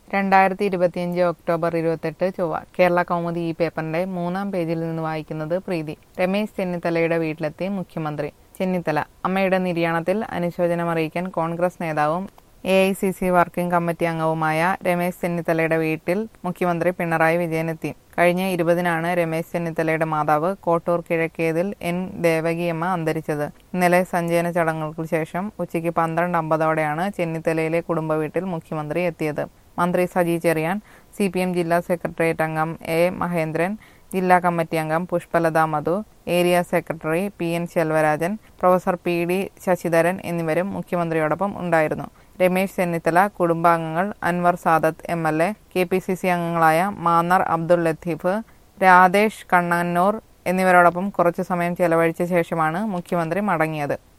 രണ്ടായിരത്തി ഇരുപത്തിയഞ്ച് ഒക്ടോബർ ഇരുപത്തെട്ട് ചൊവ്വ കേരള കൗമുദി ഈ പേപ്പറിന്റെ മൂന്നാം പേജിൽ നിന്ന് വായിക്കുന്നത് പ്രീതി രമേശ് ചെന്നിത്തലയുടെ വീട്ടിലെത്തി മുഖ്യമന്ത്രി ചെന്നിത്തല അമ്മയുടെ നിര്യാണത്തിൽ അനുശോചനമറിയിക്കാൻ കോൺഗ്രസ് നേതാവും A I C C working committee അംഗവുമായ രമേശ് ചെന്നിത്തലയുടെ വീട്ടിൽ മുഖ്യമന്ത്രി പിണറായി വിജയനെത്തി കഴിഞ്ഞ ഇരുപതിനാണ് രമേശ് ചെന്നിത്തലയുടെ മാതാവ് കോട്ടൂർ കിഴക്കേതിൽ എൻ ദേവകിയമ്മ അന്തരിച്ചത് ഇന്നലെ സഞ്ചയന ചടങ്ങുകൾക്ക് ശേഷം ഉച്ചയ്ക്ക് പന്ത്രണ്ട് അമ്പതോടെയാണ് ചെന്നിത്തലയിലെ കുടുംബ വീട്ടിൽ മുഖ്യമന്ത്രി എത്തിയത് മന്ത്രി Saji Cherian C P M ജില്ലാ സെക്രട്ടേറിയറ്റ് അംഗം എ മഹേന്ദ്രൻ ജില്ലാ കമ്മിറ്റി അംഗം Pushpalatha Madhu area secretary P N Selvarajan professor P D Sasidharan എന്നിവരും മുഖ്യമന്ത്രിയോടൊപ്പം ഉണ്ടായിരുന്നു രമേശ് ചെന്നിത്തല കുടുംബാംഗങ്ങൾ Anwar Sadath M L A K P C C അംഗങ്ങളായ മാന്നർ അബ്ദുൾ ലത്തീഫ് രാധേഷ് കണ്ണന്നൂർ എന്നിവരോടൊപ്പം കുറച്ചു സമയം ചെലവഴിച്ച ശേഷമാണ് മുഖ്യമന്ത്രി മടങ്ങിയത്